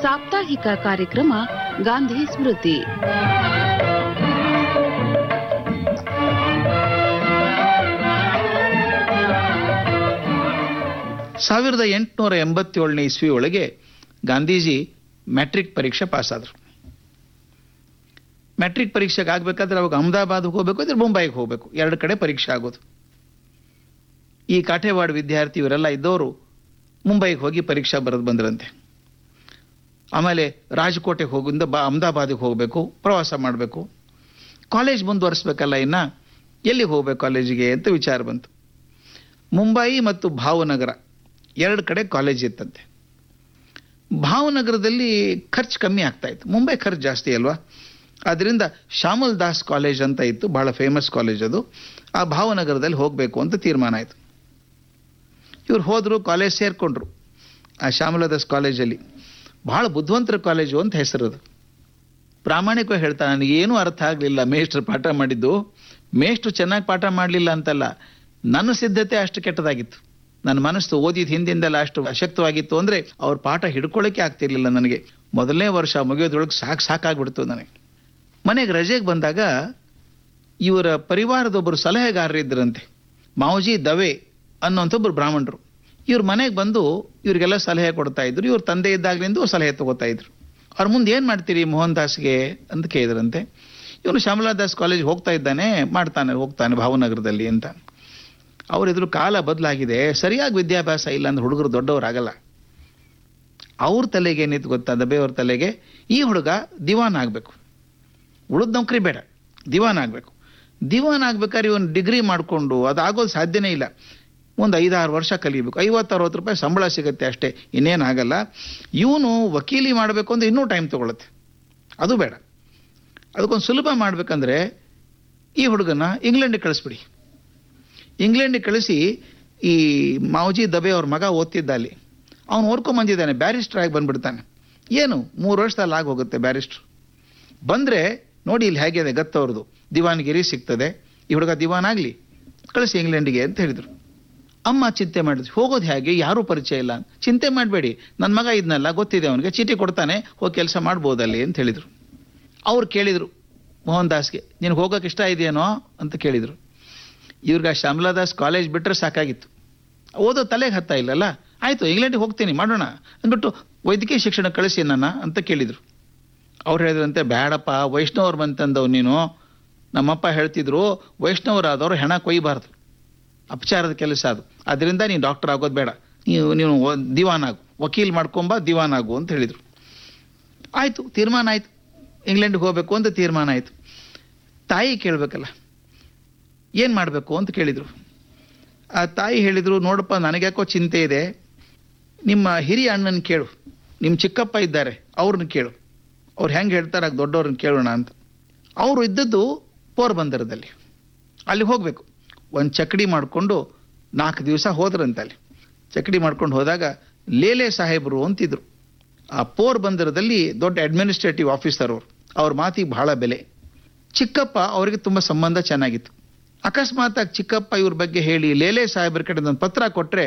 ಸಾಪ್ತಾಹಿಕ ಕಾರ್ಯಕ್ರಮ ಗಾಂಧಿ ಸ್ಮೃತಿ ಸಾವಿರದ ಎಂಟುನೂರ ಎಂಬತ್ತೇಳನೇ ಇಸ್ವಿ ಒಳಗೆ ಗಾಂಧೀಜಿ ಮ್ಯಾಟ್ರಿಕ್ ಪರೀಕ್ಷೆ ಪಾಸಾದರು ಮ್ಯಾಟ್ರಿಕ್ ಪರೀಕ್ಷೆಗೆ ಆಗಬೇಕಾದ್ರೆ ಅವಾಗ ಅಹಮದಾಬಾದ್ಗೆ ಹೋಗಬೇಕು ಅಂದ್ರೆ ಮುಂಬೈಗೆ ಹೋಗಬೇಕು ಎರಡು ಕಡೆ ಪರೀಕ್ಷೆ ಆಗೋದು ಈ ಕಾಠೇವಾಡ ವಿದ್ಯಾರ್ಥಿ ಇವರೆಲ್ಲ ಇದ್ದವರು ಮುಂಬೈಗೆ ಹೋಗಿ ಪರೀಕ್ಷಾ ಬರೆದು ಬಂದ್ರಂತೆ ಆಮೇಲೆ ರಾಜಕೋಟೆಗೆ ಹೋಗಿಂದ ಬಾ ಅಹಮದಾಬಾದಿಗೆ ಹೋಗಬೇಕು ಪ್ರವಾಸ ಮಾಡಬೇಕು ಕಾಲೇಜ್ ಮುಂದುವರಿಸ್ಬೇಕಲ್ಲ ಇನ್ನ ಎಲ್ಲಿಗೆ ಹೋಗ್ಬೇಕು ಕಾಲೇಜಿಗೆ ಅಂತ ವಿಚಾರ ಬಂತು ಮುಂಬೈ ಮತ್ತು ಭಾವನಗರ ಎರಡು ಕಡೆ ಕಾಲೇಜ್ ಇತ್ತಂತೆ ಭಾವನಗರದಲ್ಲಿ ಖರ್ಚು ಕಮ್ಮಿ ಆಗ್ತಾ ಇತ್ತು ಮುಂಬೈ ಖರ್ಚು ಜಾಸ್ತಿ ಅಲ್ವಾ ಅದರಿಂದ ಶ್ಯಾಮಲ್ ದಾಸ್ ಕಾಲೇಜ್ ಅಂತ ಇತ್ತು ಬಹಳ ಫೇಮಸ್ ಕಾಲೇಜ್ ಅದು ಆ ಭಾವನಗರದಲ್ಲಿ ಹೋಗಬೇಕು ಅಂತ ತೀರ್ಮಾನ ಆಯಿತು ಇವ್ರು ಹೋದರು ಕಾಲೇಜ್ ಸೇರಿಕೊಂಡ್ರು ಆ ಶ್ಯಾಮಲದಾಸ್ ಕಾಲೇಜಲ್ಲಿ ಬಹಳ ಬುದ್ಧಿವಂತರ ಕಾಲೇಜು ಅಂತ ಹೆಸರದು ಪ್ರಾಮಾಣಿಕವಾಗಿ ಹೇಳ್ತಾನೆ ನನಗೆ ಏನೂ ಅರ್ಥ ಆಗಲಿಲ್ಲ ಮೇಷ್ಟ್ರು ಪಾಠ ಮಾಡಿದ್ದು ಮೇಷ್ಟ್ರು ಚೆನ್ನಾಗಿ ಪಾಠ ಮಾಡಲಿಲ್ಲ ಅಂತಲ್ಲ ನನ್ನ ಸಿದ್ಧತೆ ಅಷ್ಟು ಕೆಟ್ಟದಾಗಿತ್ತು ನನ್ನ ಮನಸ್ಸು ಓದಿದ ಹಿಂದಿಂದೆಲ್ಲ ಅಷ್ಟು ಅಶಕ್ತವಾಗಿತ್ತು ಅಂದರೆ ಅವ್ರ ಪಾಠ ಹಿಡ್ಕೊಳ್ಳೋಕೆ ಆಗ್ತಿರ್ಲಿಲ್ಲ ನನಗೆ ಮೊದಲನೇ ವರ್ಷ ಮುಗಿಯೋದ್ರೊಳಗೆ ಸಾಕು ಸಾಕಾಗ್ಬಿಡ್ತು ನನಗೆ ಮನೆಗೆ ರಜೆಗೆ ಬಂದಾಗ ಇವರ ಪರಿವಾರದೊಬ್ಬರು ಸಲಹೆಗಾರರಿದ್ದರಂತೆ ಮಾವಜಿ ದವೆ ಅನ್ನೋಂಥೊಬ್ಬರು ಬ್ರಾಹ್ಮಣರು ಇವ್ರ ಮನೆಗೆ ಬಂದು ಇವ್ರಿಗೆಲ್ಲ ಸಲಹೆ ಕೊಡ್ತಾ ಇದ್ರು ಇವ್ರ ತಂದೆ ಇದ್ದಾಗಲಿಂದ ಸಲಹೆ ತಗೋತಾ ಇದ್ರು ಅವ್ರ ಮುಂದೆ ಏನು ಮಾಡ್ತೀರಿ ಮೋಹನ್ ದಾಸ್ಗೆ ಅಂತ ಕೇಳಿದ್ರಂತೆ ಇವನು ಶ್ಯಾಮಲಾ ದಾಸ್ ಕಾಲೇಜ್ ಹೋಗ್ತಾ ಇದ್ದಾನೆ ಮಾಡ್ತಾನೆ ಹೋಗ್ತಾನೆ ಭಾವನಗರದಲ್ಲಿ ಅಂತ ಅವರಿದ್ರು ಕಾಲ ಬದಲಾಗಿದೆ ಸರಿಯಾಗಿ ವಿದ್ಯಾಭ್ಯಾಸ ಇಲ್ಲ ಅಂದ್ರೆ ಹುಡುಗರು ದೊಡ್ಡವರಾಗಲ್ಲ ಅವ್ರ ತಲೆಗೆ ಏನಿತ್ತು ಗೊತ್ತಾ ದಬೆಯವ್ರ ತಲೆಗೆ ಈ ಹುಡುಗ ದಿವಾನ್ ಆಗಬೇಕು ಉಳಿದ ನೌಕರಿ ಬೇಡ ದಿವಾನ್ ಆಗಬೇಕು ದಿವಾನ್ ಆಗ್ಬೇಕಾದ್ರೆ ಇವನು ಡಿಗ್ರಿ ಮಾಡಿಕೊಂಡು ಅದಾಗೋದು ಸಾಧ್ಯನೇ ಇಲ್ಲ ಒಂದು ಐದಾರು ವರ್ಷ ಕಲಿಬೇಕು ಐವತ್ತು ಅರವತ್ತು ರೂಪಾಯಿ ಸಂಬಳ ಸಿಗುತ್ತೆ ಅಷ್ಟೇ ಇನ್ನೇನಾಗಲ್ಲ ಇವನು ವಕೀಲಿ ಮಾಡಬೇಕು ಅಂದ್ರೆ ಇನ್ನೂ ಟೈಮ್ ತಗೊಳುತ್ತೆ ಅದು ಬೇಡ ಅದಕ್ಕೊಂದು ಸುಲಭ ಮಾಡ್ಬೇಕಂದ್ರೆ ಈ ಹುಡುಗನ ಇಂಗ್ಲೆಂಡಿಗೆ ಕಳಿಸ್ಬಿಡಿ ಇಂಗ್ಲೆಂಡಿಗೆ ಕಳಿಸಿ ಈ ಮಾವಜಿ ದಬೆ ಅವ್ರ ಮಗ ಓದ್ತಿದ್ದ ಅಲ್ಲಿ ಅವನು ಓದ್ಕೊಂಬಂದಿದ್ದಾನೆ ಬ್ಯಾರಿಸ್ಟರ್ ಆಗಿ ಬಂದ್ಬಿಡ್ತಾನೆ ಏನು ಮೂರು ವರ್ಷದಲ್ಲಿ ಆಗಿ ಹೋಗುತ್ತೆ ಬ್ಯಾರಿಸ್ಟ್ರು ಬಂದರೆ ನೋಡಿ ಇಲ್ಲಿ ಹೇಗಿದೆ ಗತ್ತವ್ರದ್ದು ದಿವಾನ್ಗಿರಿ ಸಿಗ್ತದೆ ಈ ಹುಡುಗ ದಿವಾನ್ ಆಗಲಿ ಕಳಿಸಿ ಇಂಗ್ಲೆಂಡಿಗೆ ಅಂತ ಹೇಳಿದರು ಅಮ್ಮ ಚಿಂತೆ ಮಾಡಿದ್ರು ಹೋಗೋದು ಹೇಗೆ ಯಾರೂ ಪರಿಚಯ ಇಲ್ಲ ಚಿಂತೆ ಮಾಡಬೇಡಿ ನನ್ನ ಮಗ ಇದನ್ನೆಲ್ಲ ಗೊತ್ತಿದೆ ಅವನಿಗೆ ಚೀಟಿ ಕೊಡ್ತಾನೆ ಹೋಗಿ ಕೆಲಸ ಮಾಡ್ಬೋದಲ್ಲಿ ಅಂತ ಹೇಳಿದರು ಅವ್ರು ಕೇಳಿದರು ಮೋಹನ್ ದಾಸ್ಗೆ ನಿನಗೆ ಹೋಗೋಕೆ ಇಷ್ಟ ಇದೆಯೇನೋ ಅಂತ ಕೇಳಿದರು ಇವ್ರಿಗೆ ಶ್ಯಾಮಲಾ ದಾಸ್ ಕಾಲೇಜ್ ಬಿಟ್ಟರೆ ಸಾಕಾಗಿತ್ತು ಓದೋ ತಲೆಗೆ ಹತ್ತ ಇಲ್ಲಲ್ಲ ಆಯಿತು ಇಂಗ್ಲೆಂಡಿಗೆ ಹೋಗ್ತೀನಿ ಮಾಡೋಣ ಅಂದ್ಬಿಟ್ಟು ವೈದ್ಯಕೀಯ ಶಿಕ್ಷಣ ಕಳಿಸಿ ನನ್ನ ಅಂತ ಕೇಳಿದರು ಅವ್ರು ಹೇಳಿದ್ರಂತೆ ಬೇಡಪ್ಪ ವೈಷ್ಣವ್ರು ಬಂತಂದವು ನೀನು ನಮ್ಮಪ್ಪ ಹೇಳ್ತಿದ್ರು ವೈಷ್ಣವರಾದವರು ಹೆಣ ಕೊಯ್ಯಬಾರ್ದು ಅಪಚಾರದ ಕೆಲಸ ಅದು ಅದರಿಂದ ನೀನು ಡಾಕ್ಟರ್ ಆಗೋದು ಬೇಡ ನೀವು ನೀನು ದಿವಾನ್ ಆಗು ವಕೀಲ್ ಮಾಡ್ಕೊಂಬ ದಿವಾನ್ ಆಗು ಅಂತ ಹೇಳಿದರು ಆಯಿತು ತೀರ್ಮಾನ ಆಯಿತು ಇಂಗ್ಲೆಂಡ್ಗೆ ಹೋಗಬೇಕು ಅಂತ ತೀರ್ಮಾನ ಆಯಿತು ತಾಯಿ ಕೇಳಬೇಕಲ್ಲ ಏನು ಮಾಡಬೇಕು ಅಂತ ಕೇಳಿದರು ಆ ತಾಯಿ ಹೇಳಿದರು ನೋಡಪ್ಪ ನನಗ್ಯಾಕೋ ಚಿಂತೆ ಇದೆ ನಿಮ್ಮ ಹಿರಿಯ ಅಣ್ಣನ ಕೇಳು ನಿಮ್ಮ ಚಿಕ್ಕಪ್ಪ ಇದ್ದಾರೆ ಅವ್ರನ್ನ ಕೇಳು ಅವ್ರು ಹೆಂಗೆ ಹೇಳ್ತಾರೆ ಆಗ ದೊಡ್ಡವ್ರನ್ನ ಕೇಳೋಣ ಅಂತ ಅವರು ಇದ್ದದ್ದು ಪೋರ್ಬಂದರದಲ್ಲಿ ಅಲ್ಲಿ ಹೋಗಬೇಕು ಒಂದು ಚಕಡಿ ಮಾಡಿಕೊಂಡು ನಾಲ್ಕು ದಿವಸ ಹೋದ್ರಂತೆ ಅಲ್ಲಿ ಚಕಡಿ ಮಾಡ್ಕೊಂಡು ಹೋದಾಗ ಲೇಲೆ ಸಾಹೇಬರು ಅಂತಿದ್ರು ಆ ಪೋರ್ಬಂದರದಲ್ಲಿ ದೊಡ್ಡ ಅಡ್ಮಿನಿಸ್ಟ್ರೇಟಿವ್ ಆಫೀಸರ್ ಅವರು ಅವ್ರ ಮಾತಿಗೆ ಬಹಳ ಬೆಲೆ ಚಿಕ್ಕಪ್ಪ ಅವರಿಗೆ ತುಂಬ ಸಂಬಂಧ ಚೆನ್ನಾಗಿತ್ತು ಅಕಸ್ಮಾತ್ ಆಗಿ ಚಿಕ್ಕಪ್ಪ ಇವ್ರ ಬಗ್ಗೆ ಹೇಳಿ ಲೇಲೆ ಸಾಹೇಬ್ರ ಕಡೆ ಒಂದು ಪತ್ರ ಕೊಟ್ಟರೆ